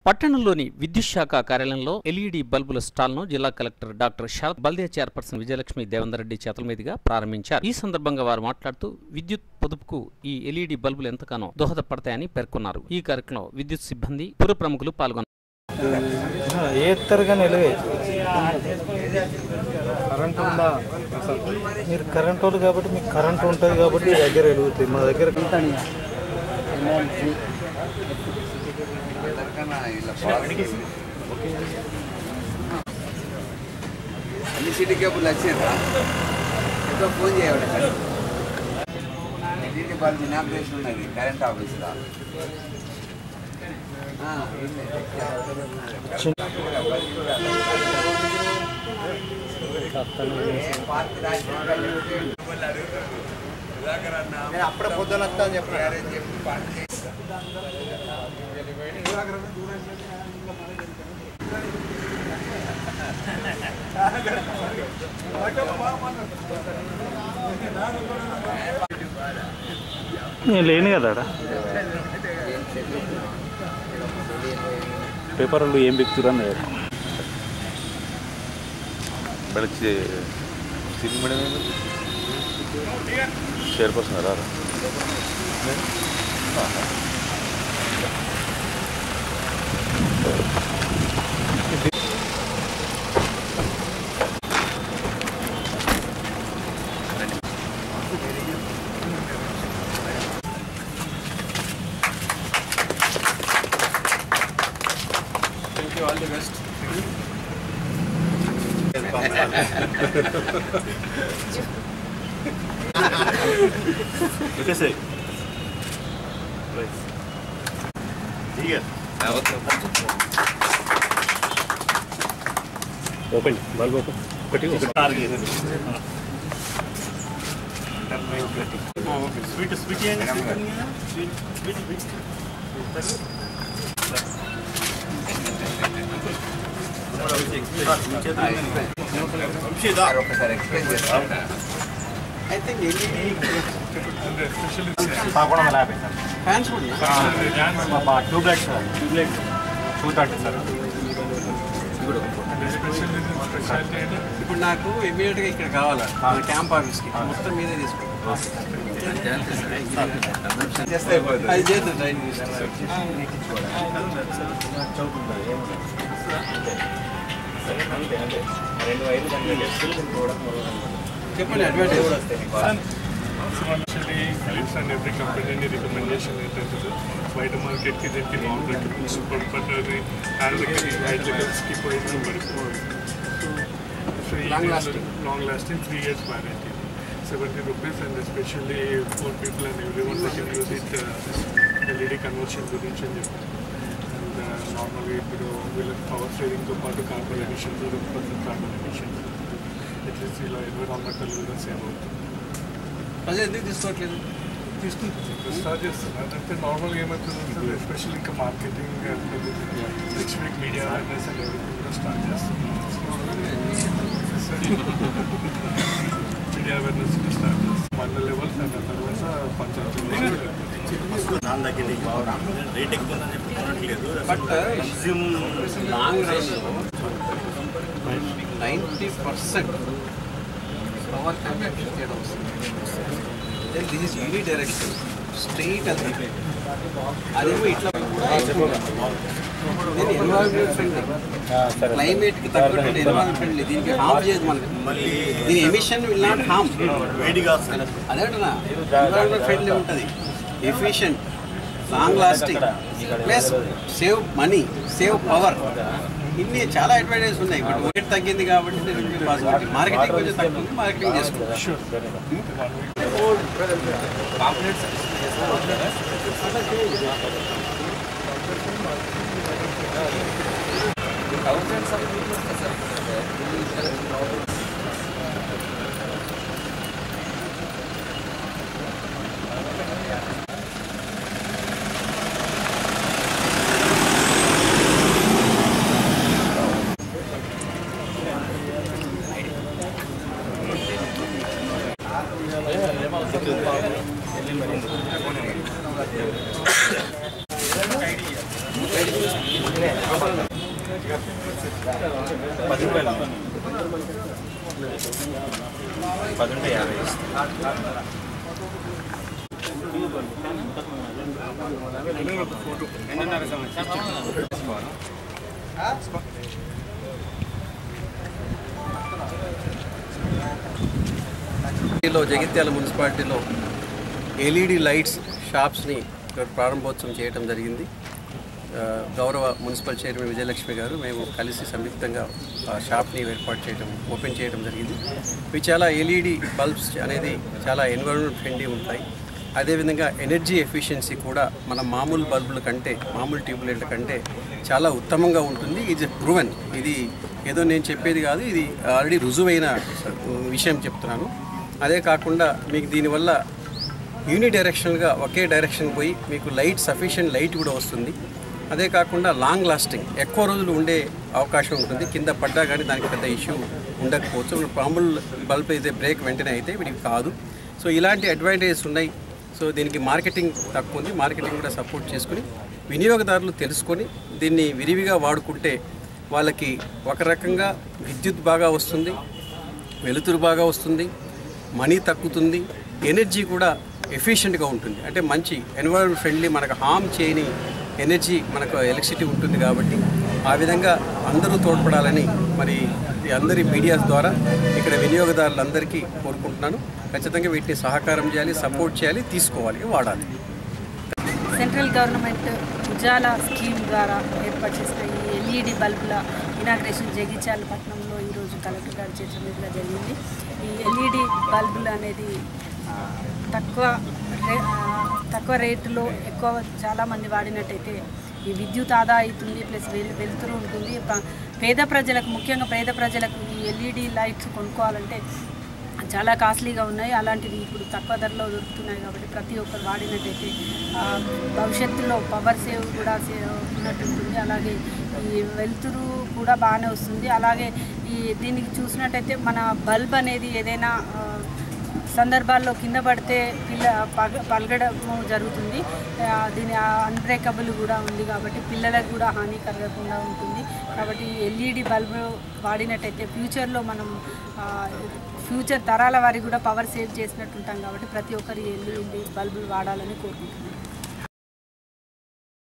పట్టణంలోని విద్యుత్ శాఖ కార్యాలయంలో ఎల్ఈడి బల్బుల స్టాల్ ను జిల్లా collector doctor Sharath Balde chairperson Vijayalakshmi Devender Reddy చేతుల మీదుగా ప్రారంభించారు ఈ సందర్భంగా వారు మాట్లాడుతూ విద్యుత్ పొదుపుకు ఈ ఎల్ఈడి బల్బులు ఎంతగానో దోహదపడతాయని పేర్కొన్నారు ఈ కార్యక్రమంలో విద్యుత్ సిబ్బంది పుర ప్రముఖులు పాల్గొన్నారు ఏత్తరుగా నిలవే కరెంట్ ఉందా అసలు మీరు కరెంట్ వాళ్ళు కాబట్టి మీకు కరెంట్ ఉంటుంది కాబట్టి మీ దగ్గర వెలుగుతుంది మా దగ్గర అన్ని సిటీ కేబుల్ వచ్చిందా ఎంతో ఫోన్ చేయవడం దీనికి వాళ్ళు ఇనాగ్రేషన్ ఉన్నది కరెంట్ ఆఫీస్లో ఆ, నేను అప్పుడే పొద్దున వస్తా అని చెప్పి నేను లేను కదా ఆడ. పేపర్లు ఏం వ్యక్తులు అన్నారు ಬೆಳಗ್ಗೆ ಸಿಟಿ ಮೇಡಮ್ ಚೇರ್ಪರ್ಸನ್ ಅದಾರ ఓపెన్ బల్బ్ ఓపెన్ ఒకటి ఒకటి స్వీట్ స్వీట్ సార్ ఒకసారి ఎక్స్ప్లెయిన్ చేస్తాను I think fans tube light sir tube light two thirty sir ఇప్పుడు నాకు ఇమీడియట్ గా ఇక్కడ కావాలా క్యాంప్ ఆఫీస్ కి మొత్తం మీదే తీసుకుంటాం చేస్తే అయిపోతుంది అది చేద్దాం ట్రైన్ చెప్పండి అడ్వాంటేజ్ కూడా వస్తాయి Actually, based on every company any recommendation ఏంటంటే బయట మార్కెట్కి దీనికి నాన్ రెకమెండ్ సూపర్ బట్ అది హ్యాండ్ హ్యాండ్ లెవెల్స్కి పోయిన పడిపోవాలి Long lasting. Long lasting three years warranty seventy rupees and especially for people and every one that use it LED conversion గురించి అని చెప్పి అండ్ నార్మల్గా ఇప్పుడు వీళ్ళకి పవర్ సేవింగ్తో పాటు carbon emissions percent carbon emissions at least ఇలా ఎన్విరాన్మెంటల్ కూడా సేవ్ అవుతుంది ప్రజలు ఎందుకు తీసుకోవట్లేదు తీసుకుంటుంది స్టార్ట్ చేస్తున్నారు అంటే నార్మల్గా ఏమవుతుంది ఎస్పెషల్ ఇంకా marketing next week media awareness and everything కూడా స్టార్ట్ చేస్తున్నారు మీడియా అవేర్నెస్ కూడా స్టార్ట్ చేస్తాం మండల లెవెల్స్ అండ్ ఆ తర్వాత పంచాయతీ బట్ లాంగ్ రైన్లో నైంటీ పర్సెంట్ పవర్ కన్జంప్షన్ చేయడం వస్తుంది then this is uni direction straight అది అదేమో ఇట్లా నేను ఎన్వైరన్మెంట్ ఫ్రెండ్లీ క్లైమేట్ కి తగ్గట్టు ఎన్వైరన్మెంట్ ఫ్రెండ్లీ దీనికి హామ్ చేయదు మనకి దీని ఎమిషన్ విల్ నాట్ హామ్ అదేంటనా ఎన్వైరన్మెంట్ ఫ్రెండ్లీ ఉంటుంది efficient long lasting plus save money save power ఇన్ని చాలా అడ్వాంటేజెస్ ఉన్నాయి ఇప్పుడు రేట్ తగ్గింది కాబట్టి నేను పాసిబిలిటీ మార్కెటింగ్ కొంచెం తగ్గుతుంది మార్కెటింగ్ చేసుకుంటాం పది రూపాయలు పది ఉంటే యాభై లో జగిత్యాల మున్సిపాలిటీలో ఎల్ఈడి లైట్స్ షాప్స్ని ఇక్కడ ప్రారంభోత్సవం చేయడం జరిగింది ఆ, గౌరవ మున్సిపల్ చైర్మన్ విజయలక్ష్మి గారు మేము కలిసి సంయుక్తంగా ఆ షాప్ని ఏర్పాటు చేయడం ఓపెన్ చేయడం జరిగింది ఇవి చాలా ఎల్ఈడి బల్బ్స్ అనేది చాలా ఎన్విరాన్మెంట్ ఫ్రెండ్లీ ఉంటాయి అదేవిధంగా ఎనర్జీ ఎఫిషియన్సీ కూడా మన మామూలు బల్బుల కంటే మామూలు ట్యూబ్లైట్ల కంటే చాలా ఉత్తమంగా ఉంటుంది ఇది ప్రూవెన్ ఇది ఏదో నేను చెప్పేది కాదు ఇది ఆల్రెడీ రుజువైన విషయం చెప్తున్నాను అదే కాకుండా మీకు దీనివల్ల యూని డైరెక్షన్గా ఒకే డైరెక్షన్ పోయి మీకు లైట్ సఫిషియెంట్ లైట్ కూడా వస్తుంది అదే కాకుండా లాంగ్ లాస్టింగ్ ఎక్కువ రోజులు ఉండే అవకాశం ఉంటుంది కింద పడ్డా కానీ దానికి పెద్ద ఇష్యూ ఉండకపోవచ్చు ఇప్పుడు మామూలు బల్బ్ అయితే బ్రేక్ వెంటనే అయితే వీటికి కాదు సో ఇలాంటి అడ్వాంటేజెస్ ఉన్నాయి సో దీనికి మార్కెటింగ్ తక్కువ ఉంది మార్కెటింగ్ కూడా సపోర్ట్ చేసుకుని వినియోగదారులు తెలుసుకొని దీన్ని విరివిగా వాడుకుంటే వాళ్ళకి ఒక రకంగా విద్యుత్ బాగా వస్తుంది వెలుతురు బాగా వస్తుంది మనీ తగ్గుతుంది ఎనర్జీ కూడా ఎఫిషియెంట్గా ఉంటుంది అంటే మంచి ఎన్వైరన్మెంట్ ఫ్రెండ్లీ మనకు హామ్ చేయని ఎనర్జీ మనకు ఎలక్ట్రిసిటీ ఉంటుంది కాబట్టి ఆ విధంగా అందరూ తోడ్పడాలని మరి ఈ అందరి మీడియా ద్వారా ఇక్కడ వినియోగదారులందరికీ కోరుకుంటున్నాను ఖచ్చితంగా వీటిని సహకారం చేయాలి సపోర్ట్ చేయాలి తీసుకోవాలి వాడాలి సెంట్రల్ గవర్నమెంట్ ఉజాలా స్కీమ్ ద్వారా ఏర్పాటు చేసిన ఈ ఎల్ఈడి బల్బుల ఇనాగ్రేషన్ జగిత్యాల పట్టణంలో ఈరోజు కలెక్టర్ గారి చేతుల మీదుగా జరిగింది ఈ ఎల్ఈడి బల్బులు అనేది ఆ, తక్కువ రే ఆ, తక్కువ రేటులో ఎక్కువ చాలామంది వాడినట్టయితే ఈ విద్యుత్ ఆదా అవుతుంది ప్లస్ వెల్ వెలుతురు ఉంటుంది ప- పేద ప్రజలకు ముఖ్యంగా పేద ప్రజలకు ఈ ఎల్ఈడి లైట్స్ కొనుక్కోవాలంటే చాలా కాస్ట్లీగా ఉన్నాయి అలాంటివి ఇప్పుడు తక్కువ ధరలో దొరుకుతున్నాయి కాబట్టి ప్రతి ఒక్కరు వాడినట్టయితే ఆ, భవిష్యత్తులో పవర్ సేవ్ కూడా సేవ్ ఉన్నట్టు ఉంటుంది అలాగే ఈ వెలుతురు కూడా బాగానే వస్తుంది అలాగే ఈ దీనికి చూసినట్టయితే మన బల్బ్ అనేది ఏదైనా ఆ, సందర్భాల్లో కింద పడితే పిల్ల పగ పలగడము జరుగుతుంది ఆ, దీని అన్బ్రేకబుల్ కూడా ఉంది కాబట్టి పిల్లలకు కూడా హాని కలగకుండా ఉంటుంది కాబట్టి ఎల్ఈడి బల్బు వాడినట్టయితే ఫ్యూచర్లో మనం ఆ, ఫ్యూచర్ తరాల వారికి కూడా పవర్ సేవ్ చేసినట్టు ఉంటాం కాబట్టి ప్రతి ఒక్కరు ఎల్ఈడి బల్బులు వాడాలని కోరుకుంటున్నాను